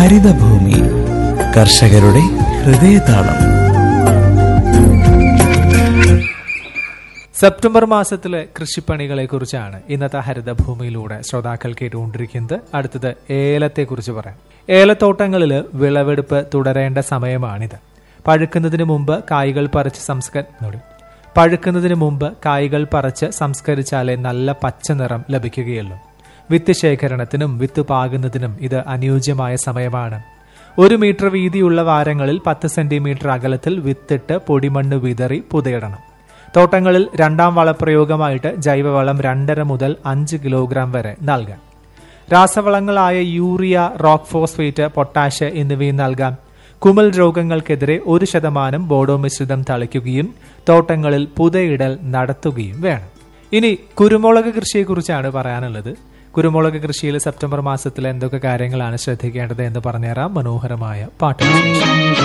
ഹരിതഭൂമി കർഷകരുടെ ഹൃദയതാളം സെപ്റ്റംബർ മാസത്തിലെ കൃഷിപ്പണികളെ കുറിച്ചാണ് ഇന്നത്തെ ഹരിതഭൂമിയിലൂടെ ശ്രോതാക്കൾ കേട്ടുകൊണ്ടിരിക്കുന്നത് അടുത്തത് ഏലത്തെക്കുറിച്ച് പറയാം ഏലത്തോട്ടങ്ങളിൽ വിളവെടുപ്പ് തുടരേണ്ട സമയമാണിത് പഴുക്കുന്നതിന് മുമ്പ് കായ്കൾ പറിച്ച് സംസ്കരി പഴുക്കുന്നതിന് മുമ്പ് കായ്കൾ പറിച്ച് സംസ്കരിച്ചാലേ നല്ല പച്ച നിറം ലഭിക്കുകയുള്ളൂ വിത്ത് ശേഖരണത്തിനും വിത്ത് പാകുന്നതിനും ഇത് അനുയോജ്യമായ സമയമാണ് ഒരു മീറ്റർ വീതിയുള്ള വാരങ്ങളിൽ പത്ത് സെന്റിമീറ്റർ അകലത്തിൽ വിത്തിട്ട് പൊടിമണ്ണ് വിതറി പുതയിടണം തോട്ടങ്ങളിൽ രണ്ടാം വളപ്രയോഗമായിട്ട് ജൈവവളം രണ്ടര മുതൽ അഞ്ച് കിലോഗ്രാം വരെ നൽകാം രാസവളങ്ങളായ യൂറിയ റോക്ക് ഫോസ്ഫേറ്റ് പൊട്ടാഷ് എന്നിവയും നൽകാം കുമൽ രോഗങ്ങൾക്കെതിരെ ഒരു ശതമാനം ബോഡോ മിശ്രിതം തളിക്കുകയും തോട്ടങ്ങളിൽ പുതയിടൽ നടത്തുകയും വേണം ഇനി കുരുമുളക് കൃഷിയെക്കുറിച്ചാണ് പറയാനുള്ളത് കുരുമുളക് കൃഷിയിൽ സെപ്റ്റംബർ മാസത്തിൽ എന്തൊക്കെ കാര്യങ്ങളാണ് ശ്രദ്ധിക്കേണ്ടത് എന്ന് പറഞ്ഞുതരാം മനോഹരമായ പാട്ട്